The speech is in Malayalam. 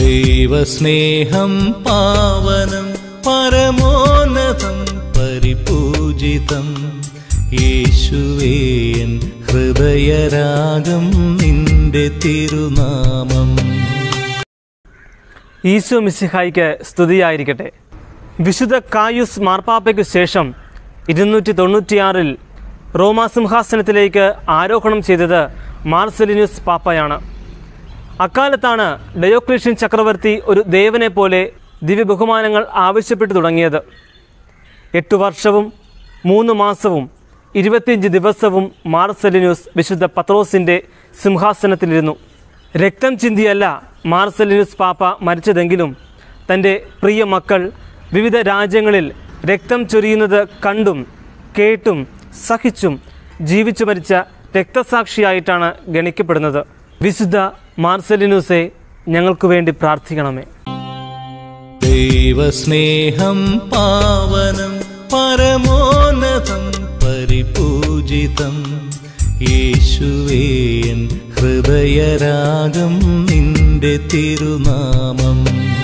ദൈവസ്നേഹം പാവനം പരമോന്നതം പരിപൂജിതം യേശുവേൻ ഹൃദയരാഗം നിന്റെ തിരുനാമം ഈശോ മിശിഹായിക്ക് സ്തുതിയായിരിക്കട്ടെ വിശുദ്ധ കായുസ് മാർപ്പാപ്പയ്ക്ക് ശേഷം ഇരുന്നൂറ്റി തൊണ്ണൂറ്റിയാറിൽ റോമാസിംഹാസനത്തിലേക്ക് ആരോഹണം ചെയ്തത് മാർസലിനുസ് പാപ്പയാണ് അക്കാലത്താണ് ഡയോക്ലീഷ്യൻ ചക്രവർത്തി ഒരു ദേവനെ പോലെ ദിവ്യബഹുമാനങ്ങൾ ആവശ്യപ്പെട്ടു തുടങ്ങിയത് എട്ടു വർഷവും മൂന്ന് മാസവും ഇരുപത്തിയഞ്ച് ദിവസവും മാർസലിനുസ് വിശുദ്ധ പത്രോസിൻ്റെ സിംഹാസനത്തിലിരുന്നു രക്തം ചിന്തിയല്ല മാർസലിനുസ് പാപ്പ മരിച്ചതെങ്കിലും തൻ്റെ പ്രിയ മക്കൾ വിവിധ രാജ്യങ്ങളിൽ രക്തം ചൊരിയുന്നത് കണ്ടും കേട്ടും സഹിച്ചും ജീവിച്ചു മരിച്ച രക്തസാക്ഷിയായിട്ടാണ് ഗണിക്കപ്പെടുന്നത് വിശുദ്ധ മാർസലിനുസെ ഞങ്ങൾക്ക് വേണ്ടി പ്രാർത്ഥിക്കണമേ ദൈവസ്നേഹം പാവനം പരമോന്നതം പരിപൂജിതം യേശുവേൻ ഹൃദയരാഗം നിന്റെ തിരുനാമം